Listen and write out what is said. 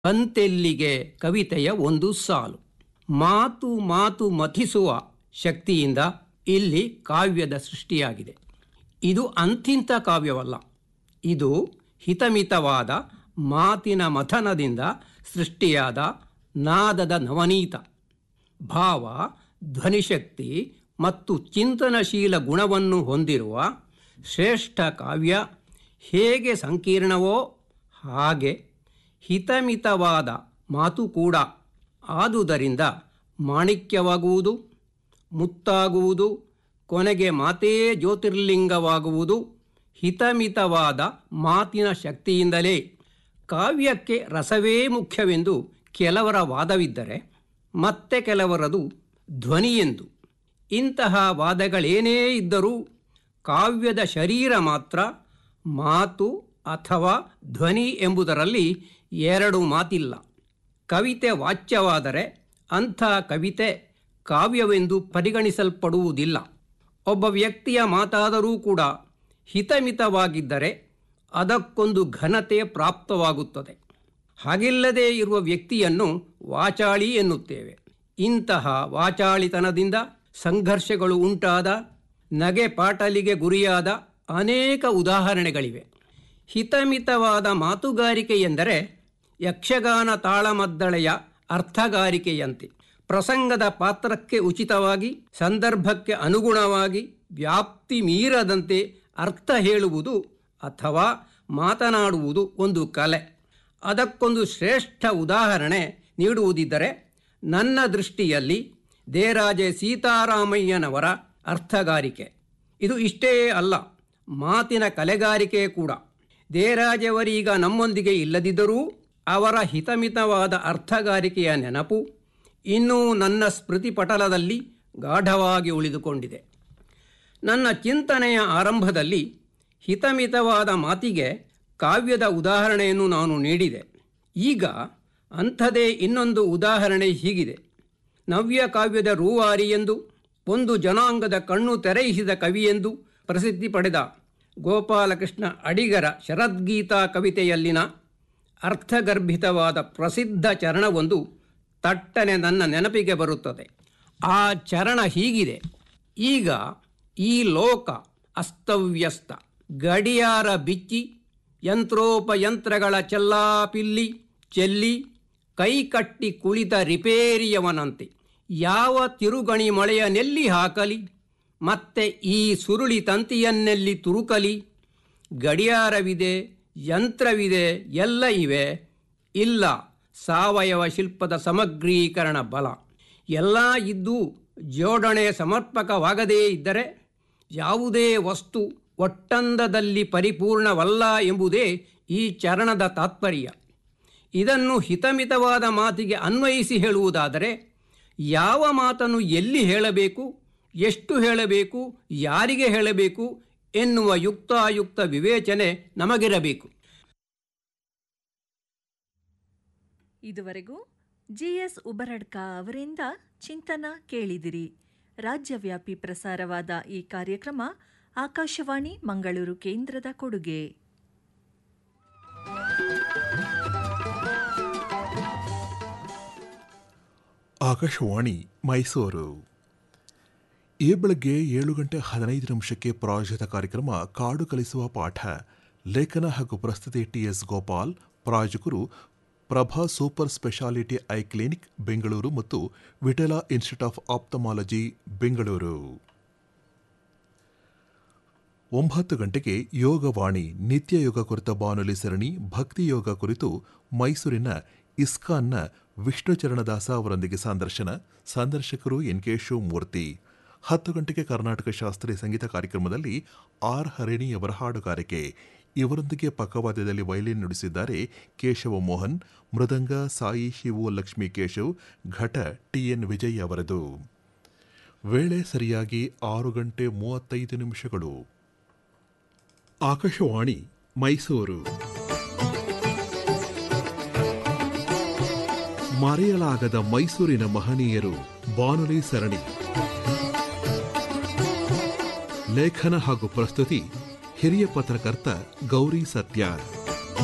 ಕಂತೆಲ್ಲಿಗೆ ಕವಿತೆಯ ಒಂದು ಸಾಲು ಮಾತು ಮಾತು ಮಥಿಸುವ ಶಕ್ತಿಯಿಂದ ಇಲ್ಲಿ ಕಾವ್ಯದ ಸೃಷ್ಟಿಯಾಗಿದೆ ಇದು ಅಂತಿಂತ ಕಾವ್ಯವಲ್ಲ ಇದು ಹಿತಮಿತವಾದ ಮಾತಿನ ಮಥನದಿಂದ ಸೃಷ್ಟಿಯಾದ ನಾದದ ನವನೀತ ಭಾವ ಧ್ವನಿಶಕ್ತಿ ಮತ್ತು ಚಿಂತನಶೀಲ ಗುಣವನ್ನು ಹೊಂದಿರುವ ಶ್ರೇಷ್ಠ ಕಾವ್ಯ ಹೇಗೆ ಸಂಕೀರ್ಣವೋ ಹಾಗೆ ಹಿತಮಿತವಾದ ಮಾತು ಕೂಡ ಆದುದರಿಂದ ಮಾಣಿಕ್ಯವಾಗುವುದು ಮುತ್ತಾಗುವುದು ಕೊನೆಗೆ ಮಾತೇ ಜ್ಯೋತಿರ್ಲಿಂಗವಾಗುವುದು ಹಿತಮಿತವಾದ ಮಾತಿನ ಶಕ್ತಿಯಿಂದಲೇ ಕಾವ್ಯಕ್ಕೆ ರಸವೇ ಮುಖ್ಯವೆಂದು ಕೆಲವರ ವಾದವಿದ್ದರೆ ಮತ್ತೆ ಕೆಲವರದು ಧ್ವನಿಯೆಂದು ಇಂತಹ ವಾದಗಳೇನೇ ಇದ್ದರೂ ಕಾವ್ಯದ ಶರೀರ ಮಾತ್ರ ಮಾತು ಅಥವಾ ಧ್ವನಿ ಎಂಬುದರಲ್ಲಿ ಎರಡು ಮಾತಿಲ್ಲ ಕವಿತೆ ವಾಚ್ಯವಾದರೆ ಅಂಥ ಕವಿತೆ ಕಾವ್ಯವೆಂದು ಪರಿಗಣಿಸಲ್ಪಡುವುದಿಲ್ಲ ಒಬ್ಬ ವ್ಯಕ್ತಿಯ ಮಾತಾದರೂ ಕೂಡ ಹಿತಮಿತವಾಗಿದ್ದರೆ ಅದಕ್ಕೊಂದು ಘನತೆ ಪ್ರಾಪ್ತವಾಗುತ್ತದೆ ಹಾಗಿಲ್ಲದೇ ಇರುವ ವ್ಯಕ್ತಿಯನ್ನು ವಾಚಾಳಿ ಎನ್ನುತ್ತೇವೆ ಇಂತಹ ವಾಚಾಳಿತನದಿಂದ ಸಂಘರ್ಷಗಳು ಉಂಟಾದ ನಗೆ ಪಾಟಲಿಗೆ ಗುರಿಯಾದ ಅನೇಕ ಉದಾಹರಣೆಗಳಿವೆ ಹಿತಮಿತವಾದ ಮಾತುಗಾರಿಕೆ ಎಂದರೆ ಯಕ್ಷಗಾನ ತಾಳಮದ್ದಳೆಯ ಅರ್ಥಗಾರಿಕೆಯಂತೆ ಪ್ರಸಂಗದ ಪಾತ್ರಕ್ಕೆ ಉಚಿತವಾಗಿ ಸಂದರ್ಭಕ್ಕೆ ಅನುಗುಣವಾಗಿ ವ್ಯಾಪ್ತಿ ಮೀರದಂತೆ ಅರ್ಥ ಹೇಳುವುದು ಅಥವಾ ಮಾತನಾಡುವುದು ಒಂದು ಕಲೆ ಅದಕ್ಕೊಂದು ಶ್ರೇಷ್ಠ ಉದಾಹರಣೆ ನೀಡುವುದಿದ್ದರೆ ನನ್ನ ದೃಷ್ಟಿಯಲ್ಲಿ ದೇರಾಜೆ ಸೀತಾರಾಮಯ್ಯನವರ ಅರ್ಥಗಾರಿಕೆ ಇದು ಇಷ್ಟೇ ಅಲ್ಲ ಮಾತಿನ ಕಲೆಗಾರಿಕೆ ಕೂಡ ದೇರಾಜವರೀಗ ನಮ್ಮೊಂದಿಗೆ ಇಲ್ಲದಿದ್ದರೂ ಅವರ ಹಿತಮಿತವಾದ ಅರ್ಥಗಾರಿಕೆಯ ನೆನಪು ಇನ್ನೂ ನನ್ನ ಸ್ಮೃತಿ ಪಟಲದಲ್ಲಿ ಗಾಢವಾಗಿ ಉಳಿದುಕೊಂಡಿದೆ ನನ್ನ ಚಿಂತನೆಯ ಆರಂಭದಲ್ಲಿ ಹಿತಮಿತವಾದ ಮಾತಿಗೆ ಕಾವ್ಯದ ಉದಾಹರಣೆಯನ್ನು ನಾನು ನೀಡಿದೆ ಈಗ ಅಂಥದೇ ಇನ್ನೊಂದು ಉದಾಹರಣೆ ಹೀಗಿದೆ ನವ್ಯ ಕಾವ್ಯದ ರೂವಾರಿ ಎಂದು ಒಂದು ಜನಾಂಗದ ಕಣ್ಣು ತೆರೆಯಿಸಿದ ಕವಿಯೆಂದು ಪ್ರಸಿದ್ಧಿ ಪಡೆದ ಗೋಪಾಲಕೃಷ್ಣ ಅಡಿಗರ ಶರದ್ಗೀತಾ ಕವಿತೆಯಲ್ಲಿನ ಅರ್ಥಗರ್ಭಿತವಾದ ಪ್ರಸಿದ್ಧ ಚರಣವೊಂದು ತಟ್ಟನೆ ನನ್ನ ನೆನಪಿಗೆ ಬರುತ್ತದೆ ಆ ಚರಣ ಹೀಗಿದೆ ಈಗ ಈ ಲೋಕ ಅಸ್ತವ್ಯಸ್ತ ಗಡಿಯಾರ ಬಿಚ್ಚಿ ಯಂತ್ರೋಪಯಂತ್ರಗಳ ಚೆಲ್ಲಾಪಿಲ್ಲಿ ಚೆಲ್ಲಿ ಕೈಕಟ್ಟಿ ಕುಳಿತ ರಿಪೇರಿಯವನಂತೆ ಯಾವ ತಿರುಗಣಿ ಮಳೆಯ ನೆಲ್ಲಿ ಹಾಕಲಿ ಮತ್ತೆ ಈ ಸುರುಳಿ ತಂತಿಯನ್ನೆಲ್ಲಿ ತುರುಕಲಿ ಗಡಿಯಾರವಿದೆ ಯಂತ್ರವಿದೆ ಎಲ್ಲ ಇವೆ ಇಲ್ಲ ಸಾವಯವ ಶಿಲ್ಪದ ಸಮಗ್ರೀಕರಣ ಬಲ ಎಲ್ಲ ಇದ್ದು ಜೋಡಣೆ ಸಮರ್ಪಕವಾಗದೇ ಇದ್ದರೆ ಯಾವುದೇ ವಸ್ತು ಒಟ್ಟಂದದಲ್ಲಿ ಪರಿಪೂರ್ಣವಲ್ಲ ಎಂಬುದೇ ಈ ಚರಣದ ತಾತ್ಪರ್ಯ ಇದನ್ನು ಹಿತಮಿತವಾದ ಮಾತಿಗೆ ಅನ್ವಯಿಸಿ ಹೇಳುವುದಾದರೆ ಯಾವ ಮಾತನ್ನು ಎಲ್ಲಿ ಹೇಳಬೇಕು ಎಷ್ಟು ಹೇಳಬೇಕು ಯಾರಿಗೆ ಹೇಳಬೇಕು ಎನ್ನುವ ಯುಕ್ತಾಯುಕ್ತ ವಿವೇಚನೆ ನಮಗಿರಬೇಕು ಇದುವರೆಗೂ ಜಿಎಸ್ ಉಬರಡ್ಕ ಅವರಿಂದ ಚಿಂತನ ಕೇಳಿದಿರಿ ರಾಜ್ಯವ್ಯಾಪಿ ಪ್ರಸಾರವಾದ ಈ ಕಾರ್ಯಕ್ರಮ ಆಕಾಶವಾಣಿ ಮಂಗಳೂರು ಕೇಂದ್ರದ ಕೊಡುಗೆ ಆಕಾಶವಾಣಿ ಮೈಸೂರು ಈ ಬೆಳಗ್ಗೆ ಏಳು ಗಂಟೆ ಹದಿನೈದು ನಿಮಿಷಕ್ಕೆ ಪ್ರಾಯೋಜಿತ ಕಾರ್ಯಕ್ರಮ ಕಾಡು ಕಲಿಸುವ ಪಾಠ ಲೇಖನ ಹಾಗೂ ಪ್ರಸ್ತುತಿ ಟಿಎಸ್ ಗೋಪಾಲ್ ಪ್ರಾಯೋಜಕರು Prabha super speciality eye clinic Bengaluru ಮತ್ತು Vittala institute of ophthalmology Bengaluru ಒಂಬತ್ತು ಗಂಟೆಗೆ ಯೋಗವಾಣಿ ನಿತ್ಯ ಯೋಗ ಕುರಿತ ಬಾನುಲಿ ಸರಣಿ ಭಕ್ತಿ ಯೋಗ ಕುರಿತು ಮೈಸೂರಿನ ಇಸ್ಕಾನ್ನ ವಿಷ್ಣುಚರಣದಾಸ ಅವರೊಂದಿಗೆ ಸಂದರ್ಶನ ಸಂದರ್ಶಕರು ಎನ್ ಕೆ ಶಿವಮೂರ್ತಿ ಹತ್ತು ಗಂಟೆಗೆ ಕರ್ನಾಟಕ ಶಾಸ್ತ್ರೀಯ ಸಂಗೀತ ಕಾರ್ಯಕ್ರಮದಲ್ಲಿ ಆರ್ ಹರಿಣಿ ಅವರ ಹಾಡುಗಾರಿಕೆ ಇವರೊಂದಿಗೆ ಪಕ್ಕವಾದ್ಯದಲ್ಲಿ ವಯಲಿನ್ ನುಡಿಸಿದ್ದಾರೆ ಕೇಶವ ಮೋಹನ್ ಮೃದಂಗ ಸಾಯಿ ಶಿವು ಲಕ್ಷ್ಮೀ ಕೇಶವ್ ಘಟ ಟಿಎನ್ ವಿಜಯ್ ಅವರದು ವೇಳೆ ಸರಿಯಾಗಿ ಆರು ಗಂಟೆ ಮೂವತ್ತೈದು ನಿಮಿಷಗಳು ಆಕಾಶವಾಣಿ ಮೈಸೂರು ಮರೆಯಲಾಗದ ಮೈಸೂರಿನ ಮಹನೀಯರು ಬಾನುಲಿ ಸರಣಿ ಲೇಖನ ಹಾಗೂ ಪ್ರಸ್ತುತಿ ಹಿರಿಯ ಪತ್ರಕರ್ತ ಗೌರಿ ಸತ್ಯಾರ್